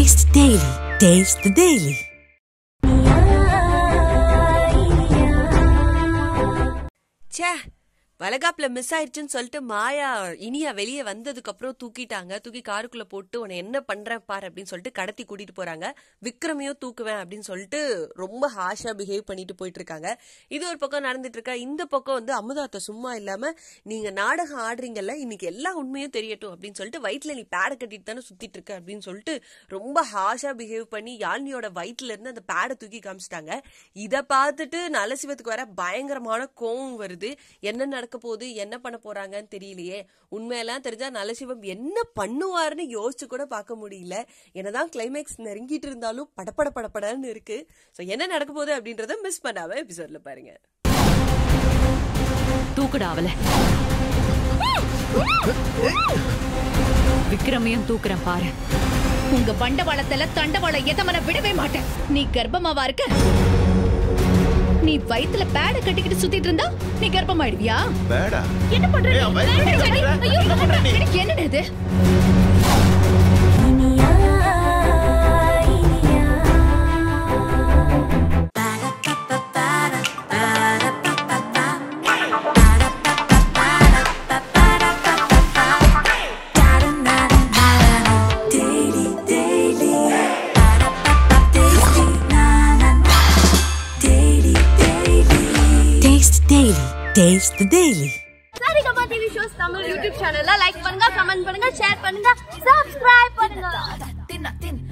Taste the Daily. Taste the Daily. ச்சே வளகாப்புல miss ஆயிடுச்சுன்னு சொல்லிட்டு மாயா இனியா வெளியே வந்ததுக்கு அப்புறம் தூக்கிட்டாங்க தூக்கி காருக்குள்ள போட்டு உன்னை என்ன பண்றேன் பாரு அப்படின்னு சொல்லிட்டு கடத்தி கூட்டிட்டு போறாங்க விக்ரமையும் தூக்குவேன் அப்படின்னு சொல்லிட்டு ரொம்ப ஹாஷா பிஹேவ் பண்ணிட்டு போயிட்டு இருக்காங்க இது ஒரு பக்கம் நடந்துட்டு இருக்கா இந்த பக்கம் வந்து அமுதாத்த சும்மா இல்லாம நீங்க நாடகம் ஆடுறீங்கல்ல இன்னைக்கு எல்லா உண்மையும் தெரியட்டும் அப்படின்னு சொல்லிட்டு வயிற்றுல நீ பேடை கட்டிட்டு தானே சுத்திட்டு இருக்க அப்படின்னு சொல்லிட்டு ரொம்ப ஹாஷா பிஹேவ் பண்ணி யாழ்னியோட வயிற்றுல இருந்து அந்த பேடை தூக்கி காமிச்சிட்டாங்க இதை பார்த்துட்டு நலசிவத்துக்கு வர பயங்கரமான கோவம் வருது என்ன நடக்க போகுது என்ன பண்ண போறாங்கன்னு தெரியலையே உண்மையெல்லாம் தெரிஞ்சா நலசிவம் என்ன பண்ணுவாருன்னு யோசிச்சு கூட பார்க்க முடியல என்னதான் கிளைமேக்ஸ் நெருங்கிட்டு இருந்தாலும் படபட படபடன்னு இருக்கு ஸோ என்ன நடக்க போகுது அப்படின்றத மிஸ் பண்ணாம எபிசோட்ல பாருங்க தூக்குடா அவள விக்ரமையும் தூக்குறேன் பாரு உங்க பண்டவாளத்துல தண்டவாளம் எதமன விடவே மாட்டேன் நீ கர்ப்பமாவா இருக்க நீ வயித்துல பேட கட்டிக்கிட்டு சுத்திட்டு இருந்தா நீ கர்ப்பமாயிடுவியா பேடா என்ன பண்ற ஏய், அவன் வயித்துல கட்டிக்கிற? என்ன பண்ற நீ? என்னடா இது Taste the Daily. Taste the Daily. Saregama TV shows Tamil YouTube சேனல்ல லைக் பண்ணுங்க கமெண்ட் பண்ணுங்க ஷேர் பண்ணுங்க சப்ஸ்கிரைப் பண்ணுங்க